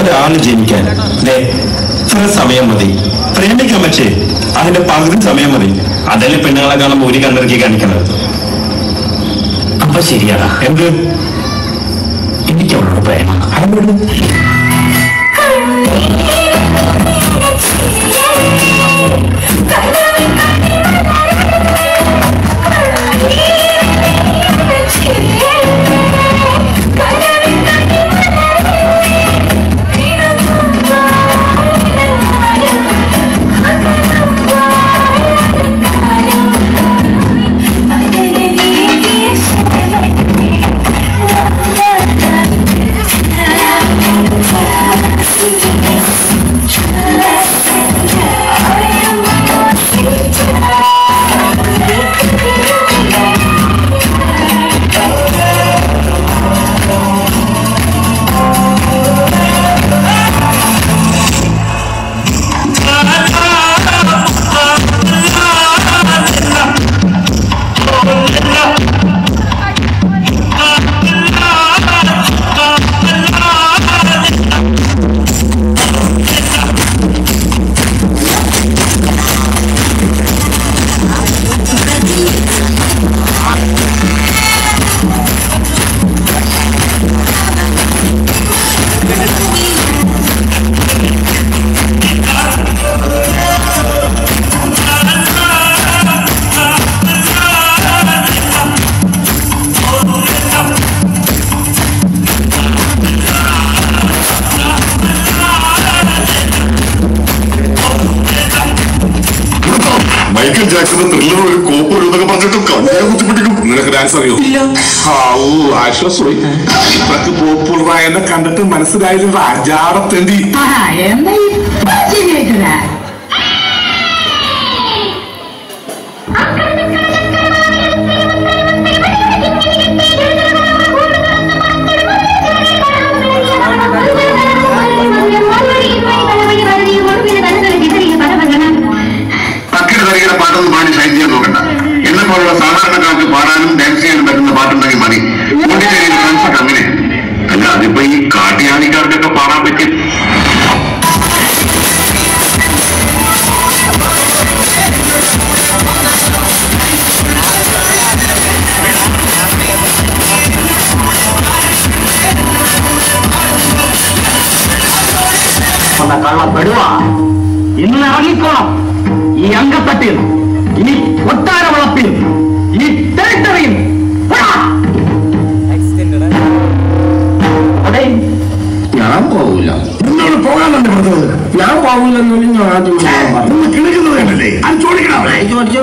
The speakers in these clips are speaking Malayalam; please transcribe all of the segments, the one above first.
ഒരാള് ജനിക്കാൻ ദേ ഇത്ര സമയം മതി പ്രേമിക്കാൻ പറ്റേ അതിന്റെ പകുതി സമയം മതി അതല്ലേ പെണ്ണുങ്ങളെ കാണുമ്പോൾ ഒരു കണ്ണിറക്കി കാണിക്കണത് അപ്പൊ ശരിയാടാ എന്ത് എനിക്ക് അവളോട് പ്രേമ അവനോട് മൈക്കൽ ജാക്സന്റെ ത്രില്ലർ ഒരു കോപ്പ് ഒരു എന്നൊക്കെ പറഞ്ഞിട്ട് കണ്ണിനെ കുത്തിപ്പിടിക്കും നിനക്ക് ഡാൻസ് അറിയോ ഔ, ആശ്വാസമായി ഇത്രക്ക് പോപ്പുലറായ എന്നെ കണ്ടിട്ട് മനസ്സിലായില്ല അജാടത്തേണ്ടി എന്താ ശരിയായിട്ടില്ല അക്കിട് കളിക്കുന്ന പാട്ടൊന്നും പാടി ഷൈൻ ചെയ്യാൻ നോക്കണ്ട എന്നെ പോലുള്ള സാധാരണക്കാർക്ക് പാടാനും ഡാൻസ് ചെയ്യാനും പറ്റുന്ന പാട്ടുണ്ടെങ്കിൽ മതി പോണ്ടിച്ചേരിയിൽ ഫ്രണ്ട്സൊക്കെ അങ്ങനെ അല്ല അതിപ്പോ ഈ കാട്ടിയാണിക്കാർക്കൊക്കെ പാടാൻ പറ്റും കള്ളപ്പെടുവാ ഇന്ന് ഇറങ്ങിക്കോണം ഈ അങ്കത്തട്ടിൽ ഈ കൊട്ടാര വളപ്പിൽ ഈ ടെറിട്ടറിയിൽ അതെ ഞാൻ പോവില്ല എന്നോട് പോകാനല്ലേ പറഞ്ഞത് ഞാൻ പോകില്ലെന്നു ഞാൻ ആദ്യം പറഞ്ഞു കിടക്കുന്നത് കണ്ടല്ലേ അത് ചോദിക്കണേ ചോദിച്ചു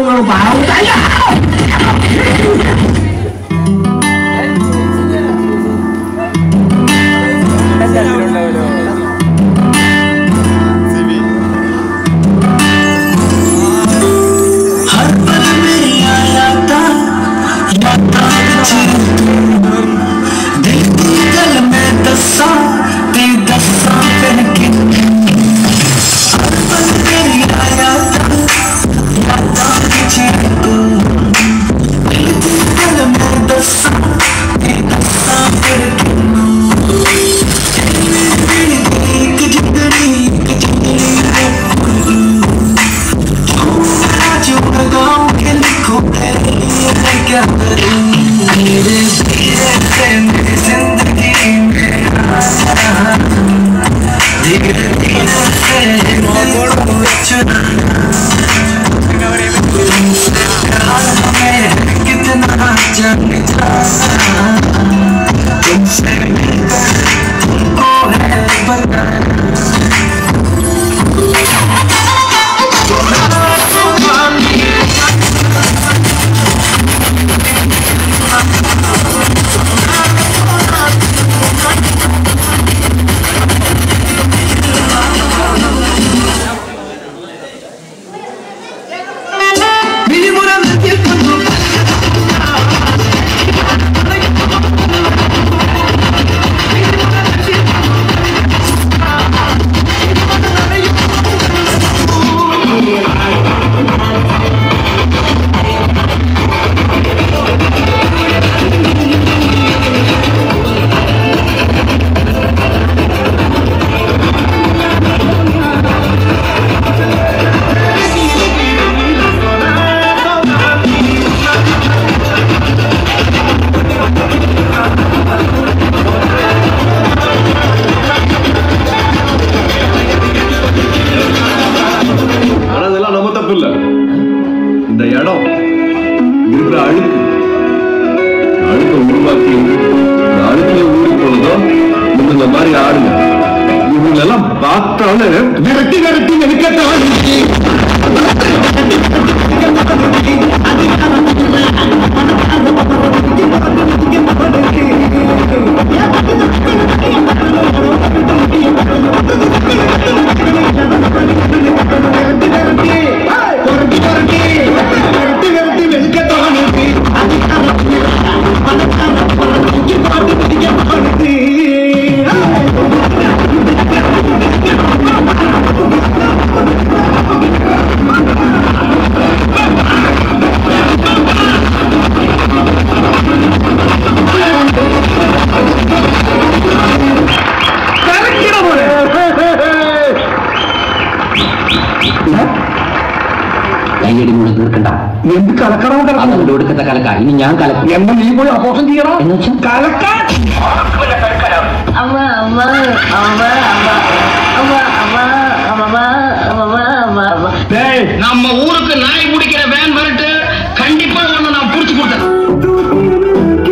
ും ബലം പാത്താണ് വിരട്ടി വിരട്ടി വെളുക്കത്താണ് കൈയടി മുഴുവൻ തീർക്കണ്ട എന്ത് കലക്കണം അതുകൊണ്ട് ഒടുക്കത്തെ കലക്ക ഇനി ഞാൻ കലക്കും എന്നാ നീ പോയി അപോഷം ചെയ്യണം എന്ന് വെച്ചാൽ കലക്കാൻ അമ്മ അമ്മ അമ്മ അമ്മ അമ്മ അമ്മ അമ്മ അമ്മ അമ്മ അമ്മ டேய் நம்ம ஊருக்கு நாய் பிடிக்கிற வேன் வரட்டு கண்டிப்பா ஒண்ணு நான் புடிச்சு கொடுத்தேன்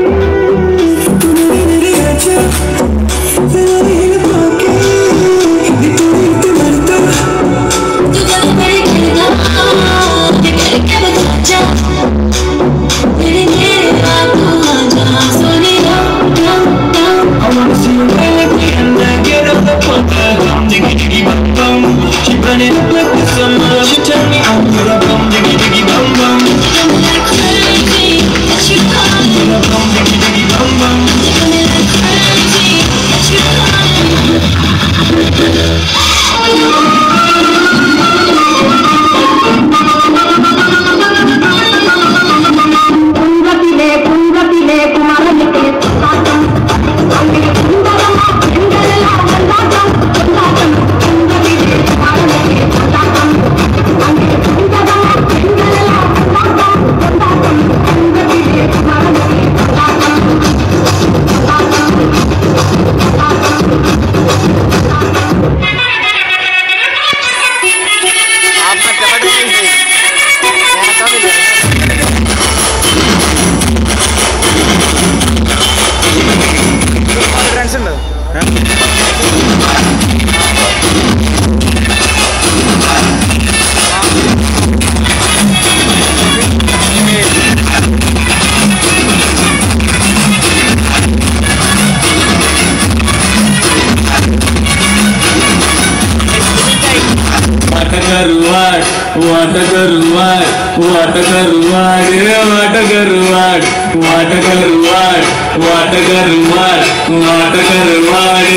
കുങ്കത്തിലെ കുങ്കത്തിലെ കുമരനിക്ക് കൊണ്ടാട്ടം അങ്ങനെ കുന്തളമ കുന്തളെല്ലാം കൊണ്ടാട്ടം കൊണ്ടാട്ടം കുങ്കത്തിലെ കുമരനിക്ക് കൊണ്ടാട്ടം അങ്ങനെ കുന്തളമ കുന്തളെല്ലാം കൊണ്ടാട്ടം കൊണ്ടാട്ടം കുങ്കത്തിലെ കുമരനിക്ക് കൊണ്ടാട്ടം കരുവാട് വാട്ട കരുവാട് വാട്ട കരുവാട് വാട്ട കരുവാട് വാട്ട കരുവാട് വാട്ട കരുവാട് വാട്ട കരുവാട്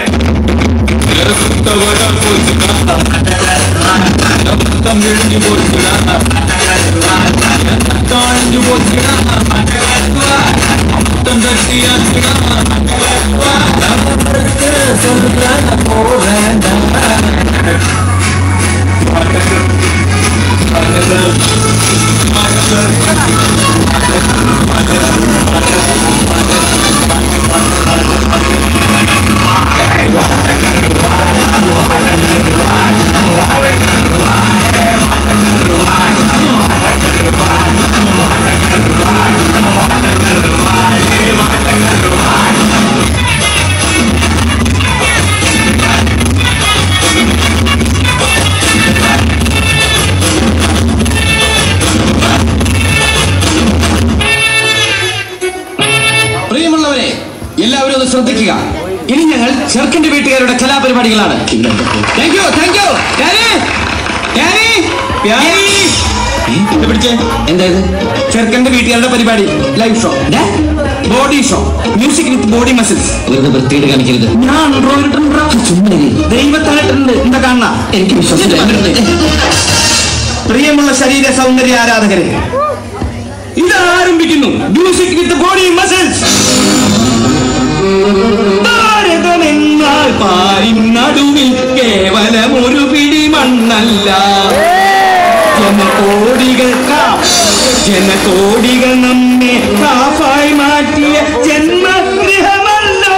പ്രിയമുള്ളവരെ എല്ലാവരും ഒന്ന് ശ്രദ്ധിക്കുക ഇനി ഞങ്ങൾ ചെറുക്കന്റെ വീട്ടുകാരുടെ കലാപരിപാടികളാണ് താങ്ക് യു താങ്ക് യു പിടിച്ചേ എന്തായത് ചെറുക്കന്റെ വീട്ടുകാരുടെ പരിപാടി live show body show music with body muscles വെറുതെ വൃത്തിയിട്ട് കാണിക്കരുത് ഞാൻ ദൈവത്തായിട്ടുണ്ട് എന്താ കാണണ എനിക്ക് വിശ്വാസമില്ല പ്രിയമുള്ള ശരീര സൗന്ദര്യ ആരാധകരെ ഇത് ആരംഭിക്കുന്നു മ്യൂസിക് വിത്ത് ബോഡി മസിൽസ് ഭാരതമെന്നാൽ പാരിൻ നടുവിൽ കേവലം ഒരു പിടി മണ്ണല്ല ജനകോടികൾ കാ- ജനകോടികൾ നമ്മെ കാഫായി മാറ്റിയ ജന്മഗൃഹമല്ലോ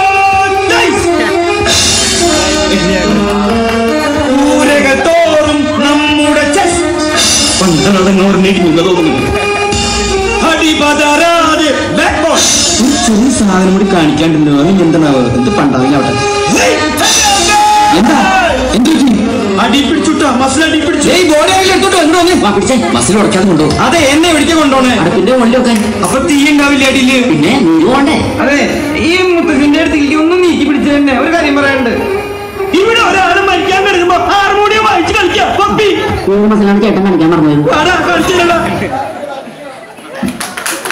ഊരകൾ തോറും നമ്മുടെ ചെസ് പന്തളങ്ങ് ഓർമ്മിക്കുന്നത് തോന്നുന്നു അടിപതരാതെ back ball. ഒരു ചെറിയ സാധനം കൂടി കാണിക്കാണ്ടല്ലോ അതിന് എന്താണാവോ എന്ത് പണ്ടാവില്ല അവിടെ എന്താ എന്ത് പറ്റി അടി പിടിച്ചുട്ടാ മസിൽ അടി പിടിച്ചു ഏയ് ബോഡി ആയിട്ട് എടുത്തോട്ട് വന്നോ വന്നേ വാ പിടിച്ചേ മസിൽ ഉടക്കാതെ കൊണ്ടോ അതെ എന്നെ പിടിക്കാൻ കൊണ്ടോണേ അടുപ്പിന്റെ മുകളിൽ വെക്കാൻ അപ്പൊ തീ ഉണ്ടാവില്ല അടിയില് പിന്നെ നീര് പോണ്ടേ അതെ ഈ മുത്തച്ഛന്റെ അടുത്തേക്ക് ഒന്ന് നീക്കി പിടിച്ചു തന്നെ ഒരു കാര്യം പറയാനുണ്ട് ഇവിടെ ഒരാള് മരിക്കാൻ കിടക്കുമ്പോ ഹാർമോണിയം വായിച്ച് കളിക്കാം പപ്പി മസിലാണ് ചേട്ടൻ കാണിക്കാൻ പറഞ്ഞത് വാടാ, കളിച്ചില്ലടാ.